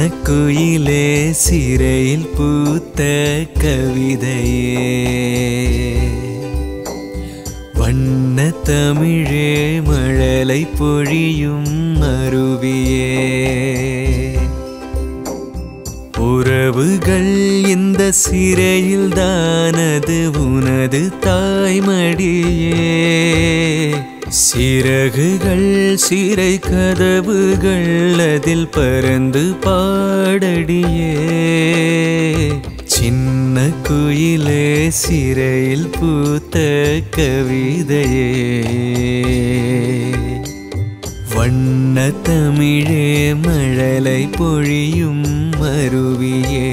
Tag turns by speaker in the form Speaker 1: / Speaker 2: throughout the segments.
Speaker 1: குயிலே சிறையில் பூத்த கவிதையே வண்ண தமிழே மழலை பொழியும் அருவியே உறவுகள் இந்த சிறையில் தானது உனது தாய்மடியே சிறகுகள் சிறை கதவுகள் அதில் பறந்து பாடடியே சின்ன குயிலே சிறையில் பூத்த கவிதையே வண்ண தமிழே மழலை பொழியும் அருவியே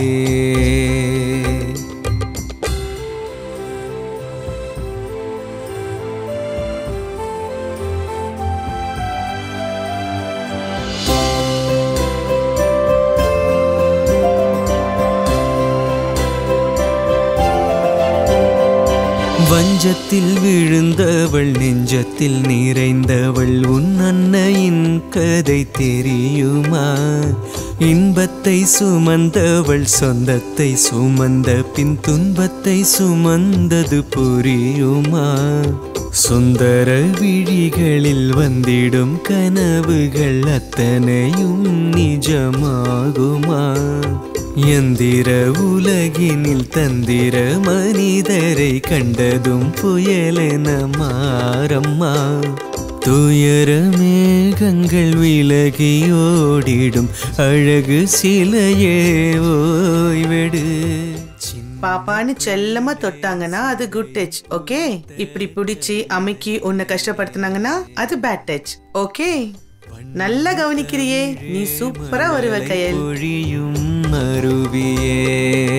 Speaker 1: வஞ்சத்தில் விழுந்தவள் நெஞ்சத்தில் நிறைந்தவள் உன் அன்னையின் கதை தெரியுமா இன்பத்தை சுமந்தவள் சொந்தத்தை சுமந்த பின் துன்பத்தை சுமந்தது புரியுமா சுந்தர விழிகளில் வந்திடும் கனவுகள் அத்தனையும் நிஜமாகுமா எந்திர உலகினில் தந்திர மனிதரை கண்டதும் புயலென மாறம்மா துயர மேகங்கள் விலகி ஓடிடும் அழகு சிலையே ஓய்வெடு சின்ன
Speaker 2: பாப்பான்னு செல்லமா தொட்டாங்கன்னா அது குட் டச் ஓகே இப்படி பிடிச்சி அமுக்கி உன்னை கஷ்டப்படுத்துனாங்கன்னா அது பேட் டச் ஓகே நல்லா கவனிக்கிறியே நீ சூப்பரா வருவ கையல்
Speaker 1: பொழியும் அருவியே